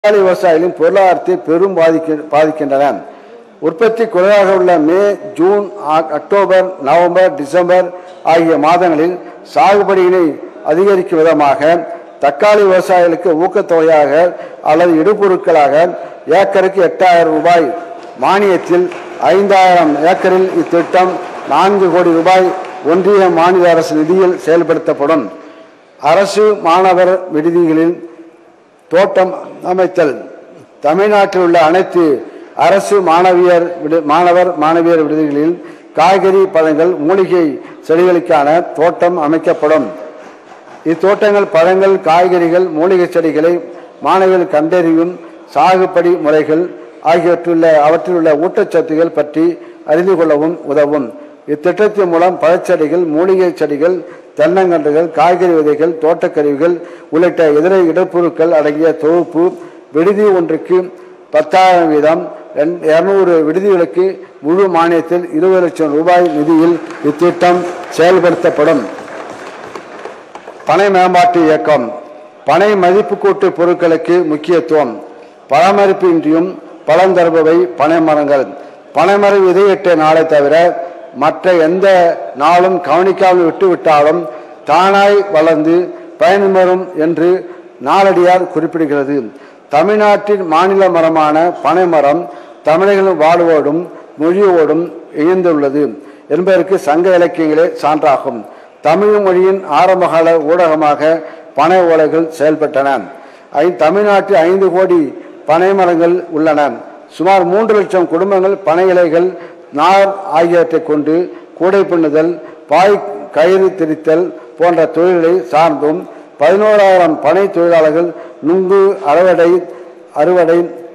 தக்காளி விவசாயிகளின் பொருளாதாரத்தை பெரும் பாதிக்க பாதிக்கின்றன உற்பத்தி குறைவாக உள்ள மே ஜூன் ஆ- அக்டோபர் நவம்பர் டிசம்பர் ஆகிய மாதங்களில் சாகுபடியினை அதிகரிக்கும் விதமாக தக்காளி விவசாயிகளுக்கு ஊக்கத்தொகையாக அல்லது இடுபொருட்களாக ஏக்கருக்கு எட்டாயிரம் ரூபாய் மானியத்தில் ஐந்தாயிரம் ஏக்கரில் இத்திட்டம் நான்கு கோடி ரூபாய் ஒன்றிய மாநில அரசு நிதியில் செயல்படுத்தப்படும் அரசு மாணவர் விடுதிகளில் தோட்டம் அமைத்தல் தமிழ்நாட்டில் உள்ள அனைத்து அரசு மாணவியர் விடு- மாணவர் மாணவியர் விடுதிகளில் காய்கறி பழங்கள் மூலிகை செடிகளுக்கான தோட்டம் அமைக்கப்படும் இத்தோட்டங்கள் பழங்கள் காய்கறிகள் மூலிகை செடிகளை மாணவிகள் கண்டறியும் சாகுபடி முறைகள் ஆகியவற்றுள்ள அவற்றில் உள்ள ஊட்டச்சத்துகள் பற்றி அறிந்து கொள்ளவும் உதவும் இத்திட்டத்தின் மூலம் பழச்செடிகள் மூலிகை செடிகள் தென்னங்கன்றுகள் காய்கறி விதைகள் தோட்டக்கருவிகள் உள்ளிட்ட இதர இடப்பொருட்கள் அடங்கிய தொகுப்பு விடுதி ஒன்றுக்கு பத்தாயிரம் வீதம் இருநூறு விடுதிகளுக்கு முழு மானியத்தில் இருபது லட்சம் ரூபாய் நிதியில் இத்திட்டம் செயல்படுத்தப்படும் பனை மேம்பாட்டு இயக்கம் பனை மதிப்பு கூட்டு பொருட்களுக்கு முக்கியத்துவம் பராமரிப்பு இன்றியும் பலன் தருபவை பனை மரங்கள் பனைமர விதையிட்ட நாளை தவிர மற்ற எந்த நாளும் கவனிக்காமல் விட்டுவிட்டாலும் தானாய் வளர்ந்து பயன்பெறும் என்று நாளடியார் குறிப்பிடுகிறது தமிழ்நாட்டின் மாநில மரமான பனைமரம் தமிழர்களின் வாழ்வோடும் மொழியோடும் இணைந்துள்ளது என்பதற்கு சங்க இலக்கியங்களே சான்றாகும் தமிழ் மொழியின் ஆரம்பகால ஊடகமாக பனை ஓலைகள் செயல்பட்டன ஐ- தமிழ்நாட்டில் ஐந்து கோடி பனை மரங்கள் உள்ளன சுமார் மூன்று லட்சம் குடும்பங்கள் பனை இலைகள் நார் ஆகியவற்றைக் கொண்டு கூடை பின்னுதல் பாய் கயிறு திரித்தல் போன்ற தொழில்களை சார்ந்தும் பதினோராயிரம் பனை தொழிலாளர்கள் நுங்கு அறுவடை அறுவடை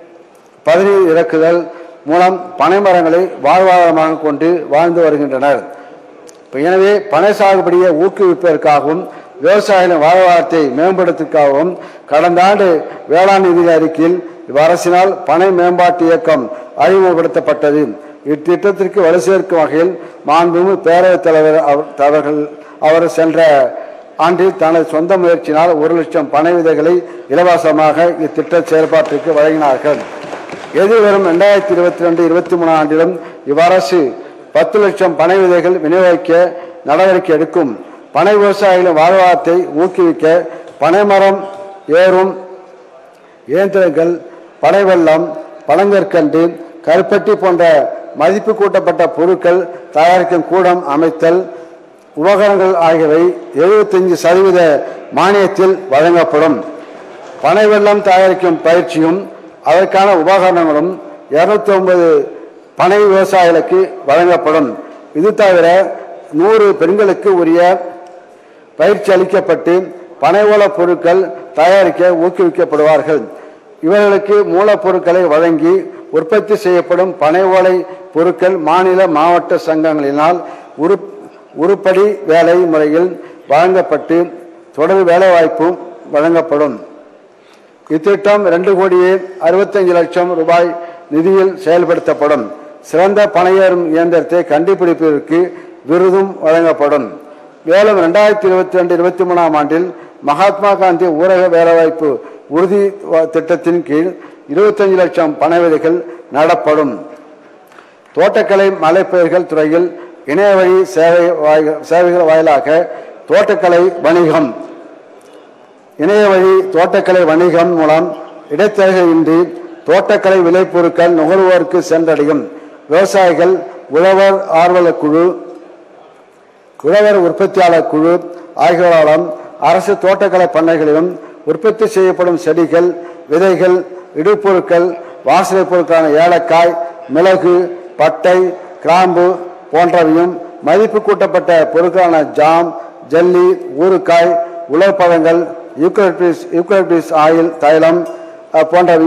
பதநீர் இறக்குதல் மூலம் பனை மரங்களை வாழ்வாதாரமாக கொண்டு வாழ்ந்து வருகின்றனர் இப்ப எனவே பனை சாகுபடியை ஊக்குவிப்பதற்காகவும் விவசாயிகளின் வாழ்வாதாரத்தை மேம்படுத்துவதற்காகவும் கடந்த ஆண்டு வேளாண் நிதி அறிக்கையில் இவ்வரசினால் பனை மேம்பாட்டு இயக்கம் அறிமுகப்படுத்தப்பட்டது இத்திட்டத்திற்கு வலு சேர்க்கும் வகையில் மாண்புமிகு பேரவைத் தலைவர் அவர் அவர்கள் அவர் சென்ற ஆண்டில் தனது சொந்த முயற்சியினால் ஒரு லட்சம் பனை விதைகளை இலவசமாக இத்திட்ட செயல்பாட்டிற்கு வழங்கினார்கள் எதிர்வரும் இரண்டாயிரத்தி இருபத்தி ரெண்டு இருபத்தி மூணாம் ஆண்டிலும் இவ்வரசு பத்து லட்சம் பனை விதைகள் விநியோகிக்க நடவடிக்கை எடுக்கும் பனை விவசாயிகளின் வாழ்வாதாரத்தை ஊக்குவிக்க பனைமரம் ஏறும் இயந்திரங்கள் பனைவெல்லம் பழங்கற்கண்டு கருப்பட்டி போன்ற மதிப்பு கூட்டப்பட்ட பொருட்கள் தயாரிக்கும் கூடம் அமைத்தல் உபகரணங்கள் ஆகியவை 75% சதவீத மானியத்தில் வழங்கப்படும் பனை வெல்லம் தயாரிக்கும் பயிற்சியும் அதற்கான உபகரணங்களும் 209 பனை விவசாயிகளுக்கு வழங்கப்படும் இது தவிர நூறு பெண்களுக்கு உரிய பயிற்சி அளிக்கப்பட்டு பனை ஓலப் பொருட்கள் தயாரிக்க ஊக்குவிக்கப்படுவார்கள் இவர்களுக்கு மூலப்பொருட்களை வழங்கி உற்பத்தி செய்யப்படும் பனை ஓலை பொருட்கள் மாநில மாவட்ட சங்கங்களினால் உரு உருப்படி வேலை முறையில் வழங்கப்பட்டு தொடர் வேலைவாய்ப்பும் வழங்கப்படும் இத்திட்டம் ரெண்டு கோடியே அறுபத்தஞ்சு லட்சம் ரூபாய் நிதியில் செயல்படுத்தப்படும் சிறந்த பணையேறும் இயந்திரத்தை கண்டுபிடிப்பதற்கு விருதும் வழங்கப்படும் மேலும் ரெண்டாயிரத்தி இருபத்தி ரெண்டு இருபத்தி மூணாம் ஆண்டில் மகாத்மா காந்தி ஊரக வேலைவாய்ப்பு உறுதி வ- திட்டத்தின் கீழ் இருபத்தஞ்சு லட்சம் பனை விதைகள் நடப்படும் தோட்டக்கலை மலைப்பயிர்கள் துறையில் இணைய வழி சேவை வாய்- சேவைகள் வாயிலாக தோட்டக்கலை வணிகம் இணைய வழி தோட்டக்கலை வணிகம் மூலம் இடைத்தரகரின்றி தோட்டக்கலை விளைபொருட்கள் நுகர்வோருக்கு சென்றடையும் விவசாயிகள் உழவர் ஆர்வலர் குழு உழவர் உற்பத்தியாளர் குழு ஆகியோராலும் அரசு தோட்டக்கலை பண்ணைகளிலும் உற்பத்தி செய்யப்படும் செடிகள் விதைகள் இடுபொருட்கள் வாசனை பொருட்களான ஏலக்காய் மிளகு பட்டை கிராம்பு போன்றவையும் மதிப்பு கூட்டப்பட்ட பொருட்களான ஜாம் ஜல்லி ஊறுகாய் உலர்பழங்கள் யூக்கலிப்டிஸ் யூக்கலிப்டிஸ் ஆயில் தைலம் அஹ், போன்றவை